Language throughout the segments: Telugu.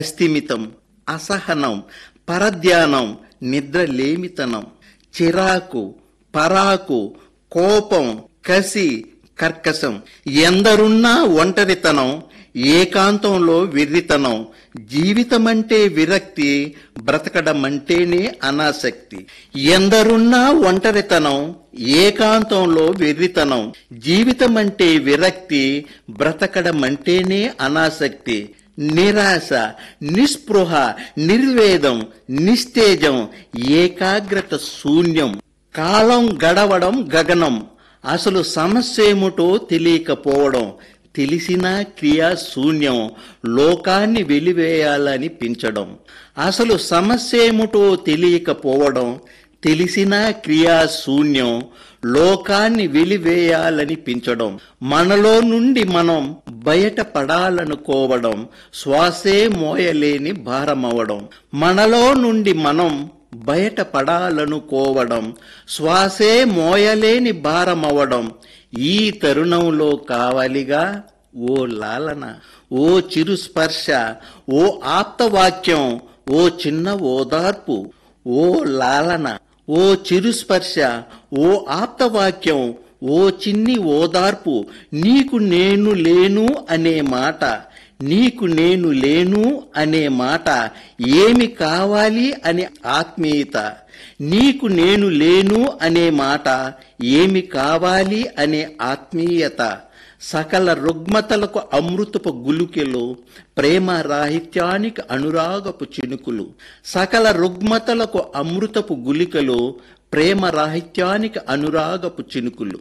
స్థిమితం అసహనం పరధ్యానం నిద్రలేమితనం చిరాకు పరాకు కోపం కసి కర్కశం ఎందరున్నా ఒంటరితనం ఏకాంతంలో వెర్రితనం జీవితమంటే విరక్తి బ్రతకడమంటేనే అనాసక్తి ఎందరున్నా ఒంటరితనం ఏకాంతంలో వెర్రితనం జీవితమంటే విరక్తి బ్రతకడమంటేనే అనాసక్తి నిరాశ నిస్పృహ నిర్వేదం నిస్తేజం ఏకాగ్రత శూన్యం కాలం గడవడం గగనం అసలు సమస్య ఏమిటో తెలియకపోవడం తెలిసినా క్రియా శూన్యం లోకాన్ని వెలివేయాలని పెంచడం అసలు సమస్య ఏమిటో తెలియకపోవడం తెలిసినా క్రియా శూన్యం లోకాన్ని వెలివేయాలని పెంచడం మనలో నుండి మనం బయట పడాలనుకోవడం శ్వాసే మోయలేని భారమవడం మనలో నుండి మనం బయట పడాలనుకోవడం శ్వాసే మోయలేని భారమవడం ఈ తరుణంలో కావాలిగా ఓ లాలన ఓ చిరు స్పర్శ ఓ ఆప్తవాక్యం ఓ చిన్న ఓదార్పు ఓ లాలన ఓ చిరు స్పర్శ ఓ ఆప్తవాక్యం ఓ చిన్ని ఓదార్పు నీకు నేను లేను అనే మాట నీకు నేను లేను అనే మాట ఏమి కావాలి అనే ఆత్మీయత నీకు నేను లేను అనే మాట ఏమి కావాలి అనే ఆత్మీయత సకల రుగ్మతలకు అమృతపు గులుకెలు ప్రేమ రాహిత్యానికి అనురాగపు చినుకులు సకల రుగ్మతలకు అమృతపు గులికలు ప్రేమ రాహిత్యానికి అనురాగపు చినుకులు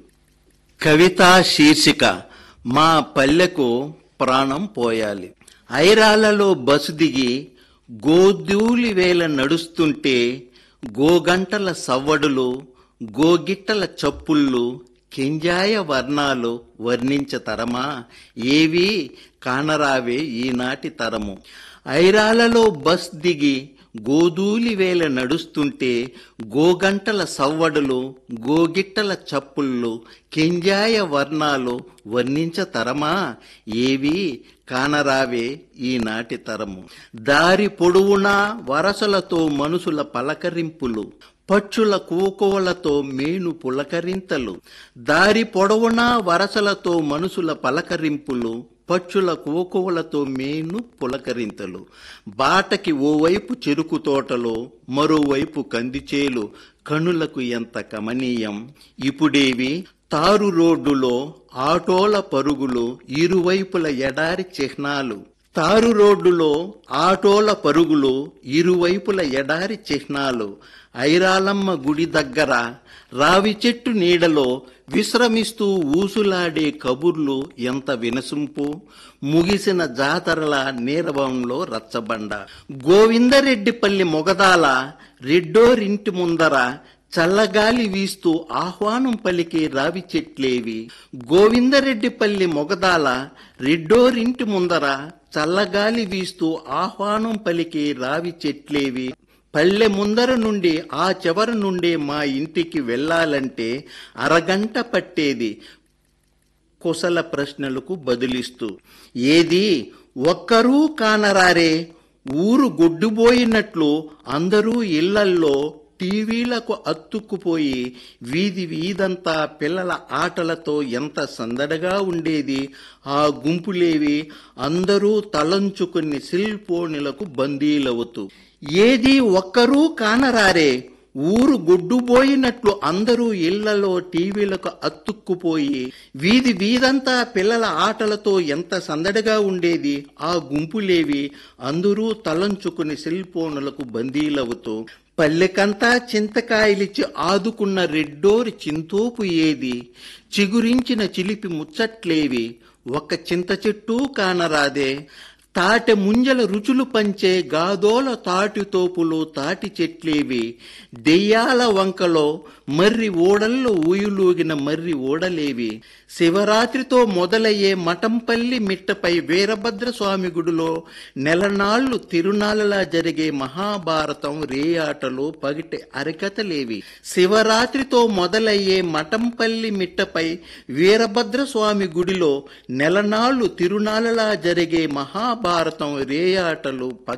కవితా శీర్షిక మా పల్లెకు ప్రాణం పోయాలి ఐరాలలో బస్సు దిగి గోధూలి వేల నడుస్తుంటే గోగంటల సవ్వడులు గోగిట్టల చప్పుళ్ళు కింజాయ వర్ణాలు వర్ణించతరమా ఏవి కానరావే ఈనాటి తరము ఐరాలలో బస్ దిగి గోధూలి వేల నడుస్తుంటే గోగంటల సవ్వడులు గోగిట్టల చప్పుళ్ళు కెంజాయ వర్ణాలు వర్ణించతరమా ఏవి కానరావే ఈనాటి తరము దారి పొడవునా వరసలతో మనుషుల పలకరింపులు పక్షుల కూకోలతో మేను పులకరింతలు దారి పొడవునా వరసలతో మనుషుల పలకరింపులు పక్షుల కోకోలతో మేను పులకరింతలు బాటకి ఓవైపు చెరుకు తోటలో మరోవైపు కందిచేలు కనులకు ఎంత కమనీయం ఇప్పుడేవి తారు రోడ్డులో ఆటోల పరుగులు ఇరువైపుల ఎడారి చిహ్నాలు తారు రోడ్డులో ఆటోల పరుగులు ఇరువైపుల ఎడారి చిహ్నాలు ఐరాలమ్మ గుడి దగ్గర రావి చెట్టు నీడలో విశ్రమిస్తూ ఊసులాడే కబుర్లు ఎంత వినసుంపు ముగిసిన జాతరల నీరవంలో రచ్చబండ గోవిందరెడ్డిపల్లి మొగదాల రెడ్డోరింటి ముందర చల్లగాలి వీస్తూ ఆహ్వానం పలికే రావి చెట్లేవి గోవిందరెడ్డిపల్లి మొగదాల రెడ్డోరింటి ముందర చల్లగాలి వీస్తూ ఆహ్వానం పలికే రావి చెట్లేవి పల్లె ముందర నుండి ఆ చివర నుండి మా ఇంటికి వెళ్ళాలంటే అరగంట పట్టేది కుశల ప్రశ్నలకు బదులిస్తూ ఏది ఒక్కరూ కానరారే ఊరు గొడ్డుబోయినట్లు అందరూ ఇళ్లల్లో టీవీలకు అత్తుక్కుపోయి వీధి వీధంతా పిల్లల ఆటలతో ఎంత సందడగా ఉండేది ఆ గుంపులేవి అందరూ తలంచుకుని శిల్పోణులకు బందీలవుతూ ఏది ఒక్కరూ కానరారే ఊరు గొడ్డుబోయినట్లు అందరూ ఇళ్లలో టీవీలకు అత్తుక్కుపోయి వీధి వీధంతా పిల్లల ఆటలతో ఎంత సందడిగా ఉండేది ఆ గుంపులేవి అందరూ తలంచుకుని సెల్ఫోనులకు బందీలవుతూ పల్లెకంతా చింతకాయలిచ్చి ఆదుకున్న రెడ్డోరి చింతోపు ఏది చిగురించిన చిలిపి ముచ్చట్లేవి ఒక్క చింత చెట్టు కానరాదే తాటె ముంజల రుచులు పంచే గాదోల తాటి తోపులు తాటి చెట్లేవి దెయ్యాల వంకలో మర్రి ఓడల్లో ఊయులూగిన మర్రి ఓడలేవి శివరాత్రితో మొదలయ్యే మఠంపల్లి మిట్టపై వీరభద్ర స్వామి గుడిలో నెలనాళ్లు తిరునాళ్ళలా జరిగే మహాభారతం రేయాటలు పగిటి అరికతలేవి శివరాత్రితో మొదలయ్యే మఠంపల్లి మిట్టపై వీరభద్ర స్వామి గుడిలో నెలనాళ్లు తిరునాళ్ళలా జరిగే మహాభారత మహాభారతం రేయాటలు